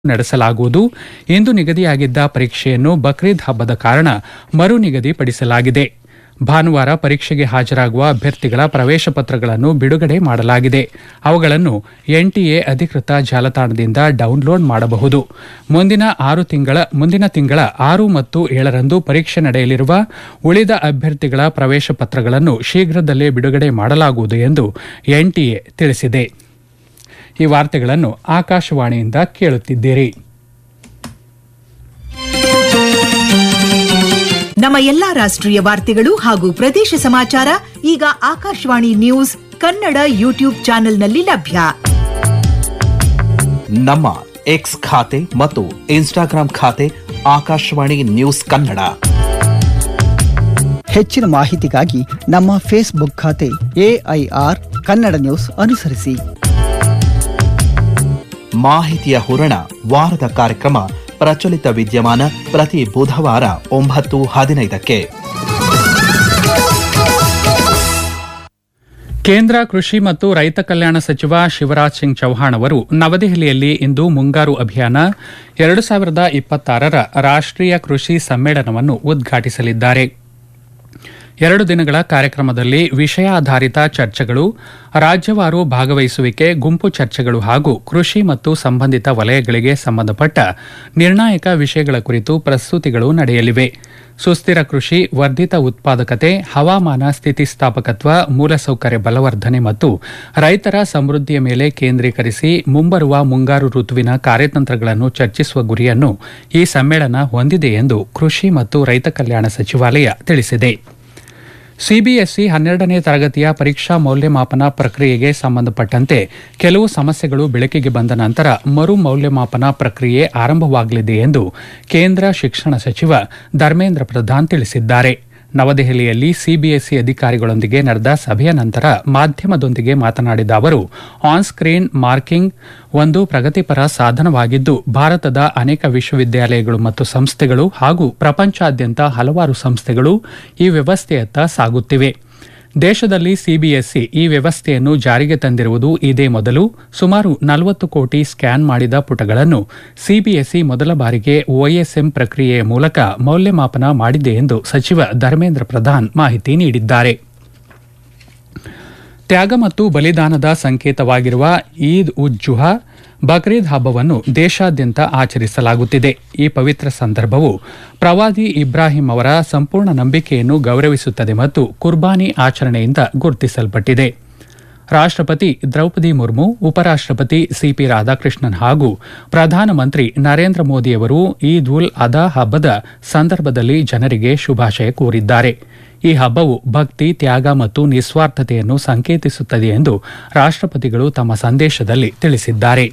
ನಡೆಸಲಾಗುವುದು ಇಂದು ನಿಗದಿಯಾಗಿದ್ದ ಪರೀಕ್ಷೆಯನ್ನು ಬಕ್ರೀದ್ ಹಬ್ಬದ ಕಾರಣ ಮರು ನಿಗದಿಪಡಿಸಲಾಗಿದೆ ಭಾನುವಾರ ಪರೀಕ್ಷೆಗೆ ಹಾಜರಾಗುವ ಅಭ್ಯರ್ಥಿಗಳ ಪ್ರವೇಶ ಪತ್ರಗಳನ್ನು ಬಿಡುಗಡೆ ಮಾಡಲಾಗಿದೆ ಅವುಗಳನ್ನು ಎನ್ಟಿಎ ಅಧಿಕೃತ ಜಾಲತಾಣದಿಂದ ಡೌನ್ಲೋಡ್ ಮಾಡಬಹುದು ಮುಂದಿನ ಆರು ತಿಂಗಳ ಮುಂದಿನ ತಿಂಗಳ ಆರು ಮತ್ತು ಏಳರಂದು ಪರೀಕ್ಷೆ ನಡೆಯಲಿರುವ ಉಳಿದ ಅಭ್ಯರ್ಥಿಗಳ ಪ್ರವೇಶ ಪತ್ರಗಳನ್ನು ಶೀಘ್ರದಲ್ಲೇ ಬಿಡುಗಡೆ ಮಾಡಲಾಗುವುದು ಎಂದು ಎನ್ಟಿಎ ತಿಳಿಸಿದೆ ಈ ವಾರ್ತೆಗಳನ್ನು ಆಕಾಶವಾಣಿಯಿಂದ ಕೇಳುತ್ತಿದ್ದೀರಿ ನಮ್ಮ ಎಲ್ಲಾ ರಾಷ್ಟ್ರೀಯ ವಾರ್ತೆಗಳು ಹಾಗೂ ಪ್ರದೇಶ ಸಮಾಚಾರ ಈಗ ಆಕಾಶವಾಣಿ ನ್ಯೂಸ್ ಕನ್ನಡ ಯೂಟ್ಯೂಬ್ ಚಾನೆಲ್ನಲ್ಲಿ ಲಭ್ಯ ನಮ್ಮ ಎಕ್ಸ್ ಖಾತೆ ಮತ್ತು ಇನ್ಸ್ಟಾಗ್ರಾಂ ಖಾತೆ ಆಕಾಶವಾಣಿ ನ್ಯೂಸ್ ಕನ್ನಡ ಹೆಚ್ಚಿನ ಮಾಹಿತಿಗಾಗಿ ನಮ್ಮ ಫೇಸ್ಬುಕ್ ಖಾತೆ ಎಐಆರ್ ಕನ್ನಡ ನ್ಯೂಸ್ ಅನುಸರಿಸಿ ಮಾಹಿತಿಯ ಹೂರಣ ವಾರದ ಕಾರ್ಯಕ್ರಮ ಪ್ರಚಲಿತ ವಿದ್ಯಮಾನ ಪ್ರತಿ ಬುಧವಾರ ಒಂಬತ್ತು ಹದಿನೈದಕ್ಕೆ ಕೇಂದ್ರ ಕೃಷಿ ಮತ್ತು ರೈತ ಕಲ್ಯಾಣ ಸಚಿವ ಶಿವರಾಜ್ ಸಿಂಗ್ ಚೌಹಾಣ್ ಅವರು ನವದೆಹಲಿಯಲ್ಲಿ ಇಂದು ಮುಂಗಾರು ಅಭಿಯಾನ ಎರಡು ಸಾವಿರದ ಇಪ್ಪತ್ತಾರರ ರಾಷ್ಟ್ರೀಯ ಕೃಷಿ ಸಮ್ಮೇಳನವನ್ನು ಉದ್ಘಾಟಿಸಲಿದ್ದಾರೆ ಎರಡು ದಿನಗಳ ಕಾರ್ಯಕ್ರಮದಲ್ಲಿ ವಿಷಯಾಧಾರಿತ ಚರ್ಚೆಗಳು ರಾಜ್ಯವಾರು ಭಾಗವಹಿಸುವಿಕೆ ಗುಂಪು ಚರ್ಚೆಗಳು ಹಾಗೂ ಕೃಷಿ ಮತ್ತು ಸಂಬಂಧಿತ ವಲಯಗಳಿಗೆ ಸಂಬಂಧಪಟ್ಟ ನಿರ್ಣಾಯಕ ವಿಷಯಗಳ ಕುರಿತು ಪ್ರಸ್ತುತಿಗಳು ನಡೆಯಲಿವೆ ಸುಸ್ಥಿರ ಕೃಷಿ ವರ್ಧಿತ ಉತ್ಪಾದಕತೆ ಹವಾಮಾನ ಸ್ಥಿತಿಸ್ಥಾಪಕತ್ವ ಮೂಲಸೌಕರ್ಯ ಬಲವರ್ಧನೆ ಮತ್ತು ರೈತರ ಸಮೃದ್ಧಿಯ ಮೇಲೆ ಕೇಂದ್ರೀಕರಿಸಿ ಮುಂಬರುವ ಮುಂಗಾರು ಋತುವಿನ ಕಾರ್ಯತಂತ್ರಗಳನ್ನು ಚರ್ಚಿಸುವ ಗುರಿಯನ್ನು ಈ ಸಮ್ಮೇಳನ ಹೊಂದಿದೆ ಎಂದು ಕೃಷಿ ಮತ್ತು ರೈತ ಕಲ್ಯಾಣ ಸಚಿವಾಲಯ ತಿಳಿಸಿದೆ ಸಿಬಿಎಸ್ಇ ಹನ್ನೆರಡನೇ ತರಗತಿಯ ಪರೀಕ್ಷಾ ಮೌಲ್ಯಮಾಪನ ಪ್ರಕ್ರಿಯೆಗೆ ಸಂಬಂಧಪಟ್ಟಂತೆ ಕೆಲವು ಸಮಸ್ಯೆಗಳು ಬೆಳಕಿಗೆ ಬಂದ ನಂತರ ಮರು ಮೌಲ್ಯಮಾಪನ ಪ್ರಕ್ರಿಯೆ ಆರಂಭವಾಗಲಿದೆ ಎಂದು ಕೇಂದ್ರ ಶಿಕ್ಷಣ ಸಚಿವ ಧರ್ಮೇಂದ್ರ ಪ್ರಧಾನ್ ತಿಳಿಸಿದ್ದಾರೆ ನವದೆಹಲಿಯಲ್ಲಿ ಸಿಬಿಎಸ್ಇ ಅಧಿಕಾರಿಗಳೊಂದಿಗೆ ನಡೆದ ಸಭೆಯ ನಂತರ ಮಾಧ್ಯಮದೊಂದಿಗೆ ಮಾತನಾಡಿದ ಅವರು ಆನ್ ಸ್ಕ್ರೀನ್ ಮಾರ್ಕಿಂಗ್ ಒಂದು ಪ್ರಗತಿಪರ ಸಾಧನವಾಗಿದ್ದು ಭಾರತದ ಅನೇಕ ವಿಶ್ವವಿದ್ಯಾಲಯಗಳು ಮತ್ತು ಸಂಸ್ಥೆಗಳು ಹಾಗೂ ಪ್ರಪಂಚಾದ್ಯಂತ ಹಲವಾರು ಸಂಸ್ಥೆಗಳು ಈ ವ್ಯವಸ್ಥೆಯತ್ತ ಸಾಗುತ್ತಿವೆ ದೇಶದಲ್ಲಿ ಸಿಬಿಎಸ್ಇ ಈ ವ್ಯವಸ್ಥೆಯನ್ನು ಜಾರಿಗೆ ತಂದಿರುವುದು ಇದೇ ಮೊದಲು ಸುಮಾರು ನಲವತ್ತು ಕೋಟಿ ಸ್ಕ್ಯಾನ್ ಮಾಡಿದ ಪುಟಗಳನ್ನು ಸಿಬಿಎಸ್ಇ ಮೊದಲ ಬಾರಿಗೆ ಒಎಸ್ಎಂ ಪ್ರಕ್ರಿಯೆಯ ಮೂಲಕ ಮೌಲ್ಯಮಾಪನ ಮಾಡಿದೆ ಎಂದು ಸಚಿವ ಧರ್ಮೇಂದ್ರ ಪ್ರಧಾನ್ ಮಾಹಿತಿ ನೀಡಿದ್ದಾರೆ ತ್ಯಾಗ ಮತ್ತು ಬಲಿದಾನದ ಸಂಕೇತವಾಗಿರುವ ಈದ್ ಉಜ್ ಜುಹಾ ಬಕ್ರೀದ್ ಹಬ್ಬವನ್ನು ದೇಶಾದ್ಯಂತ ಆಚರಿಸಲಾಗುತ್ತಿದೆ ಈ ಪವಿತ್ರ ಸಂದರ್ಭವು ಪ್ರವಾದಿ ಇಬ್ರಾಹಿಂ ಅವರ ಸಂಪೂರ್ಣ ನಂಬಿಕೆಯನ್ನು ಗೌರವಿಸುತ್ತದೆ ಮತ್ತು ಕುರ್ಬಾನಿ ಆಚರಣೆಯಿಂದ ಗುರುತಿಸಲ್ಪಟ್ಟಿದೆ ರಾಷ್ಟ್ರಪತಿ ದ್ರೌಪದಿ ಮುರ್ಮು ಉಪರಾಷ್ಟ್ರಪತಿ ಸಿಪಿ ರಾಧಾಕೃಷ್ಣನ್ ಹಾಗೂ ಪ್ರಧಾನಮಂತ್ರಿ ನರೇಂದ್ರ ಮೋದಿಯವರು ಈದ್ ಉಲ್ ಅದಾ ಹಬ್ಬದ ಸಂದರ್ಭದಲ್ಲಿ ಜನರಿಗೆ ಶುಭಾಶಯ ಕೋರಿದ್ದಾರೆ ಈ ಹಬ್ಬವು ಭಕ್ತಿ ತ್ಯಾಗ ಮತ್ತು ನಿಸ್ವಾರ್ಥತೆಯನ್ನು ಸಂಕೇತಿಸುತ್ತದೆ ಎಂದು ರಾಷ್ಟ್ರಪತಿಗಳು ತಮ್ಮ ಸಂದೇಶದಲ್ಲಿ ತಿಳಿಸಿದ್ದಾರೆ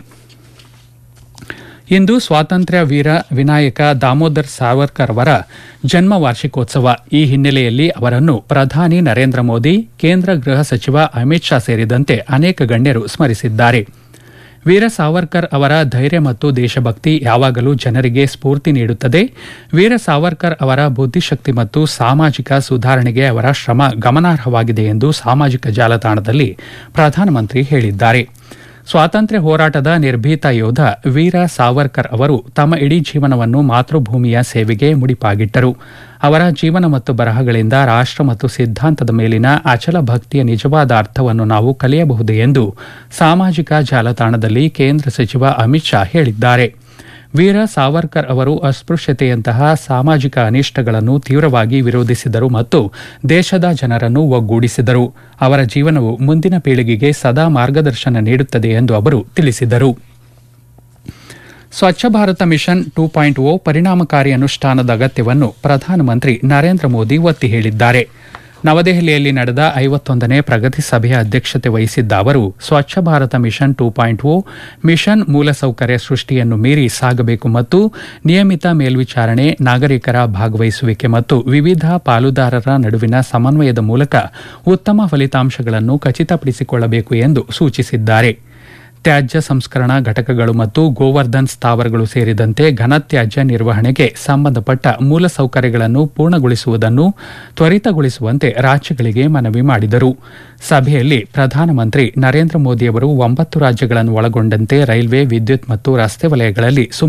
ಇಂದು ಸ್ವಾತಂತ್ರ್ಯ ವೀರ ವಿನಾಯಕ ದಾಮೋದರ್ ಸಾವರ್ಕರ್ ಅವರ ಜನ್ಮ ವಾರ್ಷಿಕೋತ್ಸವ ಈ ಹಿನ್ನೆಲೆಯಲ್ಲಿ ಅವರನ್ನು ಪ್ರಧಾನಿ ನರೇಂದ್ರ ಮೋದಿ ಕೇಂದ್ರ ಗೃಹ ಸಚಿವ ಅಮಿತ್ ಶಾ ಸೇರಿದಂತೆ ಅನೇಕ ಗಣ್ಯರು ಸ್ಮರಿಸಿದ್ದಾರೆ ವೀರ ಸಾವರ್ಕರ್ ಅವರ ಧೈರ್ಯ ಮತ್ತು ದೇಶಭಕ್ತಿ ಯಾವಾಗಲೂ ಜನರಿಗೆ ಸ್ಫೂರ್ತಿ ನೀಡುತ್ತದೆ ವೀರ ಸಾವರ್ಕರ್ ಅವರ ಬುದ್ಧಿಶಕ್ತಿ ಮತ್ತು ಸಾಮಾಜಿಕ ಸುಧಾರಣೆಗೆ ಅವರ ಶ್ರಮ ಗಮನಾರ್ಹವಾಗಿದೆ ಎಂದು ಸಾಮಾಜಿಕ ಜಾಲತಾಣದಲ್ಲಿ ಪ್ರಧಾನಮಂತ್ರಿ ಹೇಳಿದ್ದಾರೆ ಸ್ವಾತಂತ್ರ್ಯ ಹೋರಾಟದ ನಿರ್ಭೀತ ಯೋಧ ವೀರ ಸಾವರ್ಕರ್ ಅವರು ತಮ್ಮ ಇಡೀ ಜೀವನವನ್ನು ಮಾತೃಭೂಮಿಯ ಸೇವೆಗೆ ಮುಡಿಪಾಗಿಟ್ಟರು ಅವರ ಜೀವನ ಮತ್ತು ಬರಹಗಳಿಂದ ರಾಷ್ಟ್ರ ಮತ್ತು ಸಿದ್ಧಾಂತದ ಮೇಲಿನ ಅಚಲ ಭಕ್ತಿಯ ನಿಜವಾದ ಅರ್ಥವನ್ನು ನಾವು ಕಲಿಯಬಹುದು ಎಂದು ಸಾಮಾಜಿಕ ಜಾಲತಾಣದಲ್ಲಿ ಕೇಂದ್ರ ಸಚಿವ ಅಮಿತ್ ಶಾ ಹೇಳಿದ್ದಾರೆ ವೀರ ಸಾವರ್ಕರ್ ಅವರು ಅಸ್ಪೃಶ್ಯತೆಯಂತಹ ಸಾಮಾಜಿಕ ಅನಿಷ್ಟಗಳನ್ನು ತೀವ್ರವಾಗಿ ವಿರೋಧಿಸಿದರು ಮತ್ತು ದೇಶದ ಜನರನ್ನು ಒಗ್ಗೂಡಿಸಿದರು ಅವರ ಜೀವನವು ಮುಂದಿನ ಪೀಳಿಗೆಗೆ ಸದಾ ಮಾರ್ಗದರ್ಶನ ನೀಡುತ್ತದೆ ಎಂದು ಅವರು ತಿಳಿಸಿದರು Swachh Bharat mission two point O ಪರಿಣಾಮಕಾರಿ ಅನುಷ್ಠಾನದ ಅಗತ್ಯವನ್ನು ಪ್ರಧಾನಮಂತ್ರಿ ನರೇಂದ್ರ ಮೋದಿ ಒತ್ತಿ ಹೇಳಿದ್ದಾರೆ ನವದೆಹಲಿಯಲ್ಲಿ ನಡೆದ ಐವತ್ತೊಂದನೇ ಪ್ರಗತಿ ಸಭೆಯ ಅಧ್ಯಕ್ಷತೆ ವಹಿಸಿದ್ದ ಅವರು Swachh Bharat mission two point O mission ಮೂಲಸೌಕರ್ಯ ಸೃಷ್ಟಿಯನ್ನು ಮೀರಿ ಸಾಗಬೇಕು ಮತ್ತು ನಿಯಮಿತ ಮೇಲ್ವಿಚಾರಣೆ ನಾಗರಿಕರ ಭಾಗವಹಿಸುವಿಕೆ ಮತ್ತು ವಿವಿಧ ಪಾಲುದಾರರ ನಡುವಿನ ಸಮನ್ವಯದ ಮೂಲಕ ಉತ್ತಮ ಫಲಿತಾಂಶಗಳನ್ನು ಖಚಿತಪಡಿಸಿಕೊಳ್ಳಬೇಕು ಎಂದು ಸೂಚಿಸಿದ್ದಾರೆ ತ್ಯಾಜ್ಯ ಸಂಸ್ಕರಣಾ ಘಟಕಗಳು ಮತ್ತು ಗೋವರ್ಧನ್ ಸ್ಥಾವರಗಳು ಸೇರಿದಂತೆ ಘನತ್ಯಾಜ್ಯ ನಿರ್ವಹಣೆಗೆ ಸಂಬಂಧಪಟ್ಟ ಮೂಲಸೌಕರ್ಯಗಳನ್ನು ಪೂರ್ಣಗೊಳಿಸುವುದನ್ನು ತ್ವರಿತಗೊಳಿಸುವಂತೆ ರಾಜ್ಯಗಳಿಗೆ ಮನವಿ ಮಾಡಿದರು ಸಭೆಯಲ್ಲಿ ಪ್ರಧಾನಮಂತ್ರಿ ನರೇಂದ್ರ ಮೋದಿಯವರು ಒಂಬತ್ತು ರಾಜ್ಯಗಳನ್ನು ಒಳಗೊಂಡಂತೆ ರೈಲ್ವೆ ವಿದ್ಯುತ್ ಮತ್ತು ರಸ್ತೆ ವಲಯಗಳಲ್ಲಿ